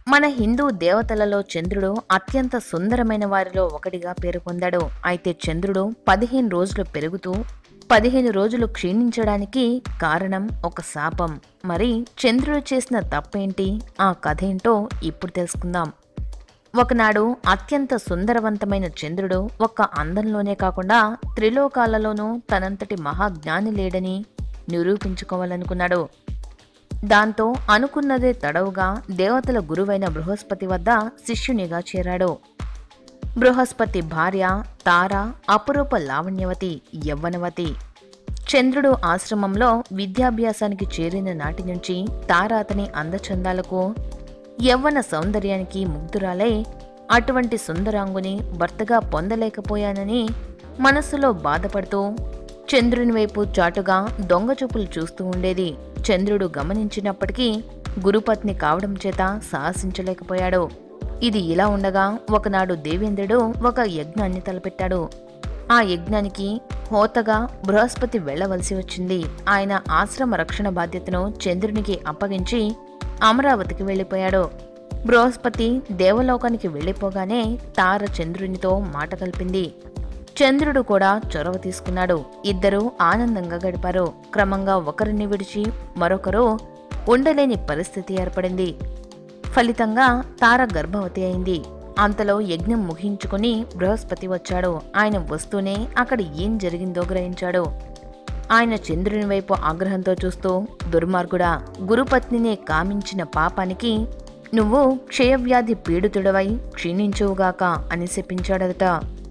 మన హిందూ దేవతలలో చంద్రుడు అత్యంత సుందరమైన వారిలో ఒకటిగా పేరు పొందాడు అయితే చంద్రుడు పదిహేను రోజులు పెరుగుతూ పదిహేను రోజులు క్షీణించడానికి కారణం ఒక శాపం మరి చంద్రుడు చేసిన తప్పేంటి ఆ కథ ఏంటో ఇప్పుడు తెలుసుకుందాం ఒకనాడు అత్యంత సుందరవంతమైన చంద్రుడు ఒక్క అందంలోనే కాకుండా త్రిలోకాలలోనూ తనంతటి మహాజ్ఞాని లేడని నిరూపించుకోవాలనుకున్నాడు దాంతో అనుకున్నదే తడవుగా దేవతల గురువైన బృహస్పతి వద్ద శిష్యునిగా చేరాడు బృహస్పతి భార్య తార అపురూప లావణ్యవతి యవ్వనవతి చంద్రుడు ఆశ్రమంలో విద్యాభ్యాసానికి చేరిన నాటి నుంచి తార అతని అందచందాలకు యవ్వన సౌందర్యానికి ముగ్ధురాలై అటువంటి సుందరాంగుని భర్తగా పొందలేకపోయానని మనస్సులో బాధపడుతూ చంద్రుని వైపు చాటుగా దొంగ చూపులు చూస్తూ ఉండేది చంద్రుడు గమనించినప్పటికీ గురుపత్ని కావడం చేత సాహసించలేకపోయాడు ఇది ఇలా ఉండగా ఒకనాడు దేవేంద్రుడు ఒక యజ్ఞాన్ని తలపెట్టాడు ఆ యజ్ఞానికి హోతగా బృహస్పతి వెళ్ళవలసి వచ్చింది ఆయన ఆశ్రమ రక్షణ బాధ్యతను చంద్రునికి అప్పగించి అమరావతికి వెళ్ళిపోయాడు బృహస్పతి దేవలోకానికి వెళ్ళిపోగానే తార చంద్రునితో మాట కలిపింది చంద్రుడు కూడా చొరవ తీసుకున్నాడు ఇద్దరూ ఆనందంగా గడిపారు క్రమంగా ఒకరిని విడిచి మరొకరు ఉండలేని పరిస్థితి ఏర్పడింది ఫలితంగా తార గర్భవతి అయింది అంతలో యజ్ఞం ముగించుకుని బృహస్పతి వచ్చాడు ఆయన వస్తూనే అక్కడ ఏం జరిగిందో గ్రహించాడు ఆయన చంద్రుని వైపు ఆగ్రహంతో చూస్తూ దుర్మార్గుడా గురుపత్నినే కామించిన పాపానికి నువ్వు క్షయవ్యాధి పీడితుడవై క్షీణించువుగాక అని శపించాడట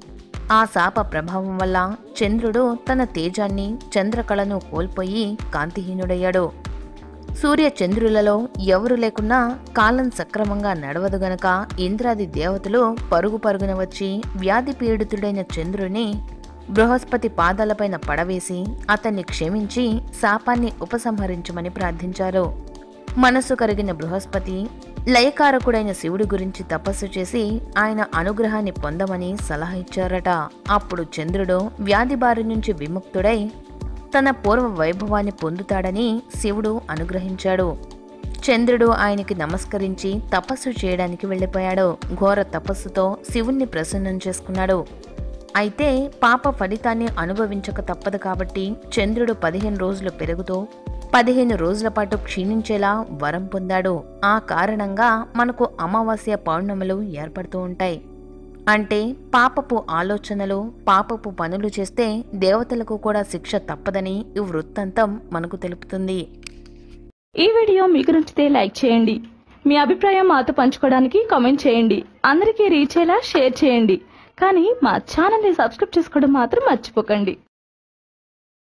ఆ శాప ప్రభావం వల్ల చంద్రుడు తన తేజాన్ని చంద్రకళను కోల్పోయి కాంతిహీనుడయ్యాడు సూర్య చంద్రులలో ఎవరు లేకున్నా కాలం సక్రమంగా నడవదు గనక ఇంద్రాది దేవతలు పరుగు పరుగున వచ్చి వ్యాధి పీడితుడైన చంద్రుని బృహస్పతి పాదాలపైన పడవేసి అతన్ని క్షమించి శాపాన్ని ఉపసంహరించమని ప్రార్థించారు మనసు కరిగిన బృహస్పతి లయకారకుడైన శివుడి గురించి తపస్సు చేసి ఆయన అనుగ్రహాన్ని పొందమని సలహా ఇచ్చారట అప్పుడు చంద్రుడు వ్యాధి బారి నుంచి విముక్తుడై తన పూర్వ వైభవాన్ని పొందుతాడని శివుడు అనుగ్రహించాడు చంద్రుడు ఆయనకి నమస్కరించి తపస్సు చేయడానికి వెళ్ళిపోయాడు ఘోర తపస్సుతో శివుణ్ణి ప్రసన్నం చేసుకున్నాడు అయితే పాప ఫలితాన్ని అనుభవించక తప్పదు కాబట్టి చంద్రుడు పదిహేను రోజులు పెరుగుతూ పదిహేను రోజుల పాటు క్షీణించేలా వరం పొందాడు ఆ కారణంగా మనకు అమావాస్య పౌర్ణములు ఏర్పడుతూ ఉంటాయి అంటే పాపపు ఆలోచనలు పాపపు పనులు చేస్తే దేవతలకు కూడా శిక్ష తప్పదని ఈ వృత్తాంతం మనకు తెలుపుతుంది ఈ వీడియో మీకు నచ్చితే లైక్ చేయండి మీ అభిప్రాయం మాతో పంచుకోవడానికి కామెంట్ చేయండి అందరికీ రీచ్ అయ్యేలా షేర్ చేయండి కానీ మా ఛానల్ని సబ్స్క్రైబ్ చేసుకోవడం మాత్రం మర్చిపోకండి